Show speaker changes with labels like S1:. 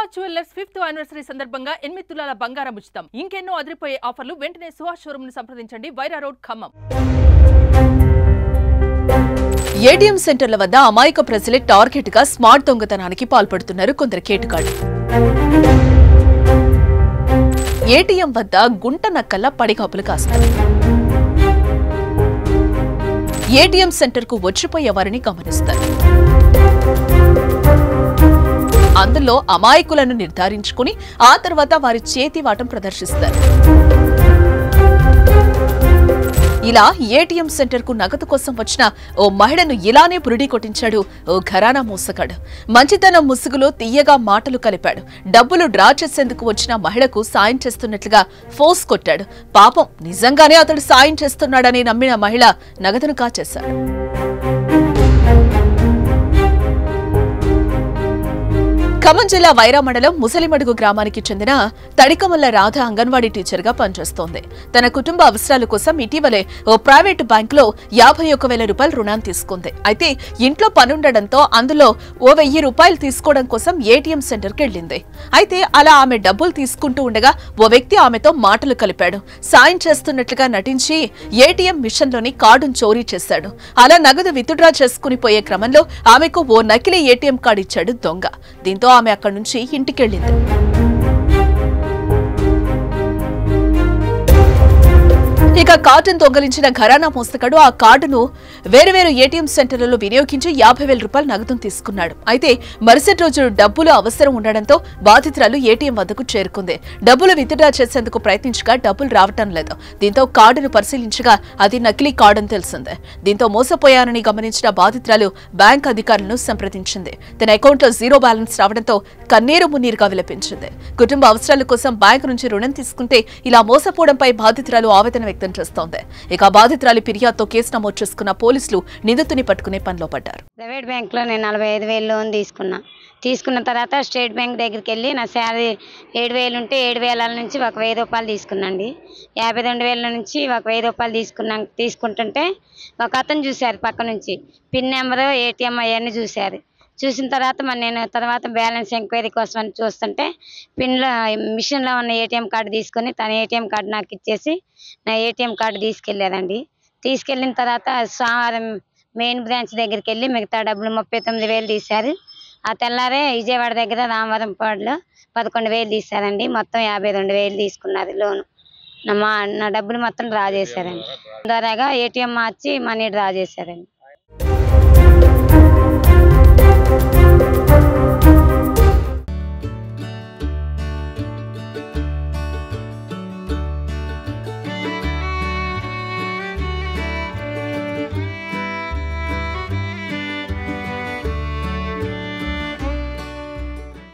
S1: Suhas jewellers fifth anniversary సందర్భంగా ఎనిమిది తులాల బంగారం ఉచితం ఇంకెన్నో అదిరిపోయే ఆఫర్లు వెంటనే సుహాస్ షోరూమ్ ను సంప్రదించండి వైరా రోడ్ ఖమ్మం
S2: ఏటీఎం సెంటర్ల వద్ద అమాయక ప్రజలే టార్గెట్ గా స్మార్ట్ దొంగతనానికి పాల్పడుతున్నారు కొందరు కేటుగాళ్లు ఏటీఎం వద్ద గుంట నక్కల్లా పడిగాపులు కాస్తారు ఏటీఎం సెంటర్ కు వచ్చిపోయే వారిని గమనిస్తారు అందులో అమాయకులను నిర్ధారించుకుని ఆ తర్వాత వారి చేతివాటం ప్రదర్శిస్తారు ఇలా ఏటీఎం సెంటర్ కు నగదు కోసం వచ్చిన ఓ మహిళను ఇలానే బురిడి కొట్టించాడు ఓ ఘరానా మోసగాడు మంచితనం ముసుగులో తీయగా మాటలు కలిపాడు డబ్బులు డ్రా చేసేందుకు వచ్చిన మహిళకు సాయం చేస్తున్నట్లుగా ఫోర్స్ కొట్టాడు పాపం నిజంగానే అతడు సాయం చేస్తున్నాడని నమ్మిన మహిళ నగదును కాచేశాడు ఖమ్మం జిల్లా వైరా మండలం ముసలిమడుగు గ్రామానికి చెందిన తడికమల్ల రాధ అంగన్వాడీ టీచర్ గా పనిచేస్తోంది తన కుటుంబ అవసరాల కోసం ఇటీవలే ఓ ప్రైవేటు బ్యాంకులో యాభై ఒక్క వేల రూపాయలు రుణాన్ని తీసుకుంది అయితే ఇంట్లో పనుండడంతో అందులో ఓ వెయ్యి రూపాయలు తీసుకోవడం కోసం ఏటీఎం సెంటర్కి వెళ్ళింది అయితే అలా ఆమె డబ్బులు తీసుకుంటూ ఉండగా ఓ వ్యక్తి ఆమెతో మాటలు కలిపాడు సాయం చేస్తున్నట్లుగా నటించి ఏటీఎం మిషన్లోని కార్డును చోరీ చేశాడు అలా నగదు విత్డ్రా చేసుకుని పోయే క్రమంలో ఆమెకు ఓ నకిలీ ఏటీఎం కార్డు ఇచ్చాడు దొంగ దీంతో ఆమె అక్కడి నుంచి ఇంటికెళ్ళింది ఇక కార్డును దొంగలించిన ఘరానా మోస్తగాడు ఆ కార్డును వేరువేరు ఏటీఎం సెంటర్లలో వినియోగించి యాభై వేల రూపాయలు నగదును తీసుకున్నాడు అయితే మరుసటి రోజు డబ్బులు అవసరం ఉండడంతో బాధితురాలు ఏటీఎం వద్దకు చేరుకుంది డబ్బులు విత్డ్రా చేసేందుకు ప్రయత్నించగా డబ్బులు రావటం లేదు దీంతో కార్డును పరిశీలించగా అది నకిలీ కార్డు అని తెలిసింది దీంతో మోసపోయారని గమనించిన బాధితురాలు బ్యాంక్ అధికారులను సంప్రదించింది తన అకౌంట్లో జీరో బ్యాలెన్స్ రావడంతో కన్నీరు మున్నీరుగా విలపించింది కుటుంబ అవసరాల కోసం బ్యాంకు నుంచి రుణం తీసుకుంటే ఇలా మోసపోవడంపై బాధితురాలు ఆవేదన వ్యక్తం చేస్తోంది ఇక బాధితురాలి ఫిర్యాదుతో కేసు నమోదు చేసుకున్న పోలీసులు నిందితుని పట్టుకునే పనిలో పడ్డారు
S3: ప్రైవేట్ బ్యాంక్లో నేను నలభై ఐదు వేలు లోన్ తీసుకున్నా తీసుకున్న తర్వాత స్టేట్ బ్యాంక్ దగ్గరికి వెళ్ళి నా శాలరీ ఏడు వేలు ఉంటే ఏడు వేల నుంచి ఒక వెయ్యి రూపాయలు తీసుకున్నాండి యాభై రెండు వేల నుంచి ఒక వెయ్యి రూపాయలు తీసుకున్నా తీసుకుంటుంటే ఒక అతను చూశారు పక్క నుంచి పిన్ నెంబరు ఏటీఎం అవన్నీ చూశారు చూసిన తర్వాత మరి నేను తర్వాత బ్యాలెన్స్ ఎంక్వైరీ కోసం అని చూస్తుంటే పిన్లో మిషన్లో ఉన్న ఏటీఎం కార్డు తీసుకొని తన ఏటీఎం కార్డు నాకు ఇచ్చేసి నా ఏటీఎం కార్డు తీసుకెళ్ళారండి తీసుకెళ్ళిన తర్వాత సోమవారం మెయిన్ బ్రాంచ్ దగ్గరికి వెళ్ళి మిగతా డబ్బులు ముప్పై తొమ్మిది వేలు తీశారు ఆ తెల్లారే విజయవాడ దగ్గర రామవరం పాడులో పదకొండు వేలు తీశారండి మొత్తం యాభై రెండు వేలు తీసుకున్నారు లోను నా మా నా డబ్బులు మొత్తం డ్రా చేశారండి ద్వారాగా ఏటీఎం మార్చి మనీ డ్రా చేశారండి